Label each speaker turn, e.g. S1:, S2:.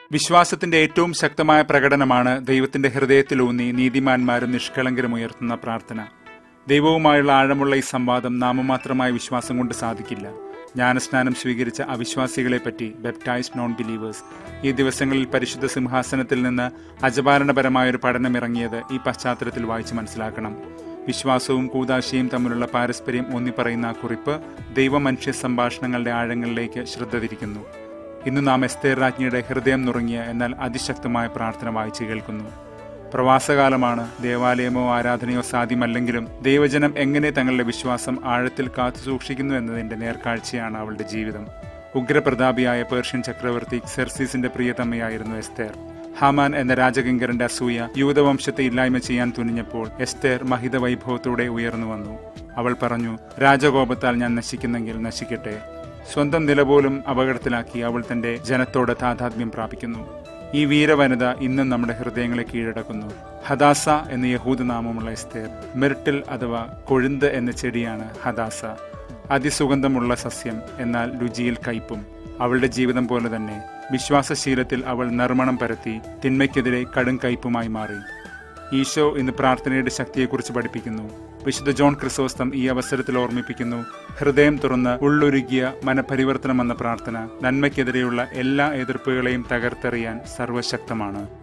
S1: വിശ്വാസത്തിന്റെ ഏറ്റവും ശക്തമായ പ്രകടനമാണ് ദൈവത്തിന്റെ ഹൃദയത്തിലൂന്നി നീതിമാന്മാരും നിഷ്കളങ്കരും ഉയർത്തുന്ന പ്രാർത്ഥന ദൈവവുമായുള്ള ആഴമുള്ള ഈ സംവാദം നാമമാത്രമായ വിശ്വാസം കൊണ്ട് സാധിക്കില്ല ജ്ഞാനസ്നാനം സ്വീകരിച്ച അവിശ്വാസികളെ പറ്റി ബെപ്റ്റൈസ്ഡ് നോൺ ബിലീവേഴ്സ് ഈ ദിവസങ്ങളിൽ പരിശുദ്ധ സിംഹാസനത്തിൽ നിന്ന് അജപാലനപരമായ ഒരു പഠനം ഇറങ്ങിയത് ഈ പശ്ചാത്തലത്തിൽ വായിച്ച് മനസ്സിലാക്കണം വിശ്വാസവും കൂതാശയും തമ്മിലുള്ള പാരസ്പര്യം ഊന്നി പറയുന്ന ആ കുറിപ്പ് ദൈവ മനുഷ്യ സംഭാഷണങ്ങളുടെ ആഴങ്ങളിലേക്ക് ശ്രദ്ധ തിരിക്കുന്നു ഇന്ന് നാം എസ്തേർ രാജ്ഞിയുടെ ഹൃദയം നുറുങ്ങിയ എന്നാൽ അതിശക്തമായ പ്രാർത്ഥന വായിച്ചു കേൾക്കുന്നു പ്രവാസകാലമാണ് ദേവാലയമോ ആരാധനയോ സാധ്യമല്ലെങ്കിലും ദൈവജനം എങ്ങനെ തങ്ങളുടെ വിശ്വാസം ആഴത്തിൽ കാത്തു സൂക്ഷിക്കുന്നു എന്നതിന്റെ നേർക്കാഴ്ചയാണ് അവളുടെ ജീവിതം ഉഗ്രപ്രതാപിയായ പേർഷ്യൻ ചക്രവർത്തി സെർസീസിന്റെ പ്രിയതമ്മയായിരുന്നു എസ്തേർ ഹാമാൻ എന്ന രാജകിങ്കരന്റെ അസൂയ യൂതവംശത്തെ ഇല്ലായ്മ ചെയ്യാൻ തുനിഞ്ഞപ്പോൾ എസ്തേർ മഹിത വൈഭവത്തോടെ ഉയർന്നു വന്നു അവൾ പറഞ്ഞു രാജകോപത്താൽ ഞാൻ നശിക്കുന്നെങ്കിൽ നശിക്കട്ടെ സ്വന്തം നില പോലും അപകടത്തിലാക്കി അവൾ തന്റെ ജനത്തോട് താതാത്മ്യം പ്രാപിക്കുന്നു ഈ വീരവനിത ഇന്നും നമ്മുടെ ഹൃദയങ്ങളെ കീഴടക്കുന്നു ഹദാസ എന്ന യഹൂദനാമമുള്ള എസ്തേർ മിർട്ടിൽ അഥവാ കൊഴുന്ത് എന്ന ചെടിയാണ് ഹദാസ അതിസുഗന്ധമുള്ള സസ്യം എന്നാൽ രുചിയിൽ കയ്പും അവളുടെ ജീവിതം പോലെ തന്നെ വിശ്വാസശീലത്തിൽ അവൾ നർമ്മണം പരത്തി തിന്മയ്ക്കെതിരെ കടും കയ്പുമായി മാറി ഈശോ ഇന്ന് പ്രാർത്ഥനയുടെ ശക്തിയെക്കുറിച്ച് പഠിപ്പിക്കുന്നു വിശുദ്ധ ജോൺ ക്രിസോസ്തം ഈ അവസരത്തിൽ ഓർമ്മിപ്പിക്കുന്നു ഹൃദയം തുറന്ന് ഉള്ളൊരുകിയ മനപരിവർത്തനം എന്ന പ്രാർത്ഥന നന്മയ്ക്കെതിരെയുള്ള എല്ലാ എതിർപ്പുകളെയും തകർത്തെറിയാൻ സർവശക്തമാണ്